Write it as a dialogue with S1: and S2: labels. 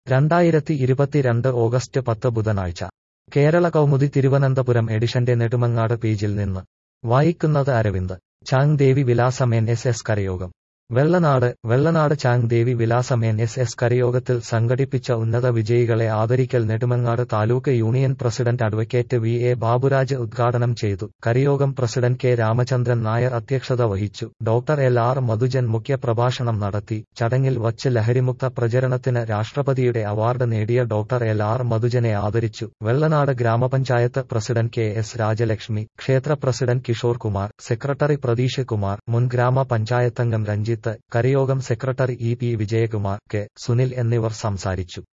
S1: രണ്ടായിരത്തി ഇരുപത്തിരണ്ട് ഓഗസ്റ്റ് പത്ത് ബുധനാഴ്ച കേരള കൗമുദി തിരുവനന്തപുരം എഡിഷന്റെ നെടുമങ്ങാട് പേജിൽ നിന്ന് വായിക്കുന്നത് അരവിന്ദ് ചാങ് ദേവി വിലാസം എൻ എസ് എസ് കരയോഗം വെള്ളനാട് വെള്ളനാട് ചാങ് ദേവി വിലാസം എൻ എസ് എസ് കരയോഗത്തിൽ സംഘടിപ്പിച്ച ഉന്നത വിജയികളെ ആദരിക്കൽ Nedumangad taluk union president advocate V A Baburaj ഉദ്ഘാടനം ചെയ്തു കരയോഗം പ്രസിഡന്റ് കെ രാമചന്ദ്രൻ നായർ അധ്യക്ഷത വഹിച്ചു ഡോക്ടർ എൽ ആർ മധുജൻ മുഖ്യപ്രഭാഷണം നടത്തി ചടങ്ങിൽ വച്ച് ലഹരിമുക്ത പ്രചരണത്തിന് രാഷ്ട്രപതിയുടെ അവാർഡ് നേടിയ ഡോക്ടർ എൽ ആർ മധുജനെ ആദരിച്ചു വെള്ളനാട് ഗ്രാമപഞ്ചായത്ത് പ്രസിഡന്റ് കെ എസ് രാജലക്ഷ്മി ക്ഷേത്ര പ്രസിഡന്റ് കിഷോർ കുമാർ സെക്രട്ടറി പ്രതീഷ് കുമാർ മുൻ ഗ്രാമപഞ്ചായത്തംഗം രഞ്ജിത്ത് കരയോഗം secretary E P Vijayakumar K Sunil എന്നിവർ സംസാരിച്ചു